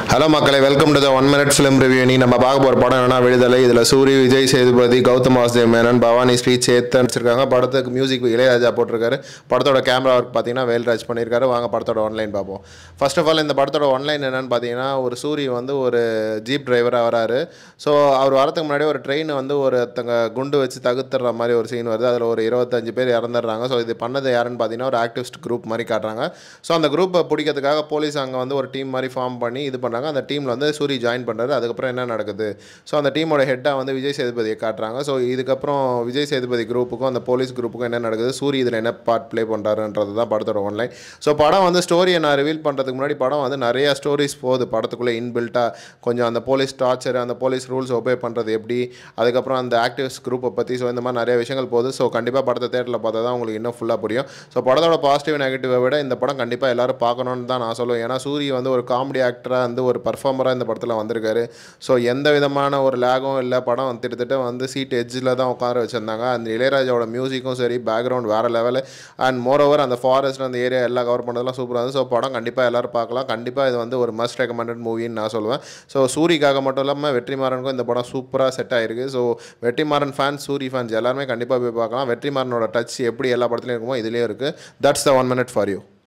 hello மக்களை welcome to the one minute film review நீ நம்ம பார்க்க போகிற படம் என்னன்னா விடுதலை இதில் சூரி விஜய் சேதுபதி கௌதம் வாசுதேவ் மேனன் பவானி ஸ்ரீ சேத்தன் வச்சிருக்காங்க படத்துக்கு மியூசிக் இளையராஜா போட்டிருக்காரு படத்தோட கேமரா ஒர்க் பார்த்தீங்கன்னா வேல்ராஜ் பண்ணியிருக்காரு வாங்க படத்தோட ஒன்லைன் பார்ப்போம் ஃபர்ஸ்ட் ஆஃப் ஆல் இந்த படத்தோட ஒன்லைன் என்னன்னு பார்த்தீங்கன்னா ஒரு சூரி வந்து ஒரு ஜீப் டிரைவராக வராரு ஸோ அவர் வரதுக்கு முன்னாடி ஒரு ட்ரெயின் வந்து ஒருத்தங்க குண்டு வச்சு தகுத்துற மாதிரி ஒரு சீன் வருது அதில் ஒரு இருபத்தஞ்சு பேர் இறந்துடுறாங்க ஸோ இது பண்ணது யாருன்னு பார்த்தீங்கன்னா ஒரு ஆக்டிவிஸ்ட் குரூப் மாதிரி காட்டுறாங்க ஸோ அந்த குரூப்பை பிடிக்கிறதுக்காக போலீஸ் அங்கே வந்து ஒரு டீம் மாதிரி ஃபார்ம் பண்ணி இது பண்ணுறாங்க அந்த டீமில் வந்து சூரி ஜாயின் பண்ணுறாரு அதுக்கப்புறம் என்ன நடக்குது ஸோ அந்த டீமோட ஹெட்டாக வந்து விஜய் சேதுபதியை காட்டுறாங்க ஸோ இதுக்கப்புறம் விஜய் சேதுபதி குரூப்புக்கும் அந்த போலீஸ் குரூப்புக்கும் என்ன நடக்குது சூரி இதில் என்ன பார்ட் ப்ளே பண்ணுறாருன்றது தான் படத்தோட ஒன்லைன் ஸோ படம் வந்து ஸ்டோரியை நான் ரிவீல் பண்ணுறதுக்கு முன்னாடி படம் வந்து நிறைய ஸ்டோரிஸ் போகுது படத்துக்குள்ளே இன்பில்ட்டாக கொஞ்சம் அந்த போலீஸ் டார்ச்சர் அந்த போலீஸ் ரூல்ஸ் ஒபே பண்ணுறது எப்படி அதுக்கப்புறம் அந்த ஆக்டிவிஸ்ட் குரூப்பை பற்றி ஸோ இந்த மாதிரி நிறைய விஷயங்கள் போகுது ஸோ கண்டிப்பாக படத்தை தேட்டரில் பார்த்தா தான் உங்களுக்கு இன்னும் ஃபுல்லாக புரியும் ஸோ படத்தோட பாசிட்டிவ் நெகட்டிவை விட இந்த படம் கண்டிப்பாக எல்லாரும் பார்க்கணுன்னு தான் நான் சொல்லுவேன் ஏன்னா சூரி வந்து ஒரு காமெடி ஆக்டராக வந்து ஒரு பர்ஃபார்மராக இந்த படத்தில் வந்திருக்காரு ஸோ எந்த விதமான ஒரு லேகும் இல்லை படம் வந்து கிட்டத்தட்ட வந்து சீட் எட்ஜில் தான் உட்கார வச்சுருந்தாங்க அந்த இளையராஜாவோட மியூசிக்கும் சரி பேக்ரவுண்ட் வேறு லெவலு அண்ட் மோர் ஓவர் அந்த ஃபாரஸ்ட் அந்த ஏரியா எல்லாம் கவர் பண்ணதெல்லாம் சூப்பராக இருந்தது ஸோ படம் கண்டிப்பாக எல்லாரும் பார்க்கலாம் கண்டிப்பாக இது வந்து ஒரு மஸ்ட் ரெக்கமெண்டட் மூவின்னு நான் சொல்லுவேன் ஸோ சூரிக்காக மட்டும் இல்லாமல் வெற்றிமாறனுக்கும் இந்த படம் சூப்பராக செட் ஆயிருக்கு so Vetrimaaran fans Soori fans எல்லாருமே கண்டிப்பாக போய் பார்க்கலாம் வெற்றிமாறனோட டச் எப்படி எல்லா படத்துலையும் இருக்குமோ இதுலேயும் இருக்குது that's the one minute for you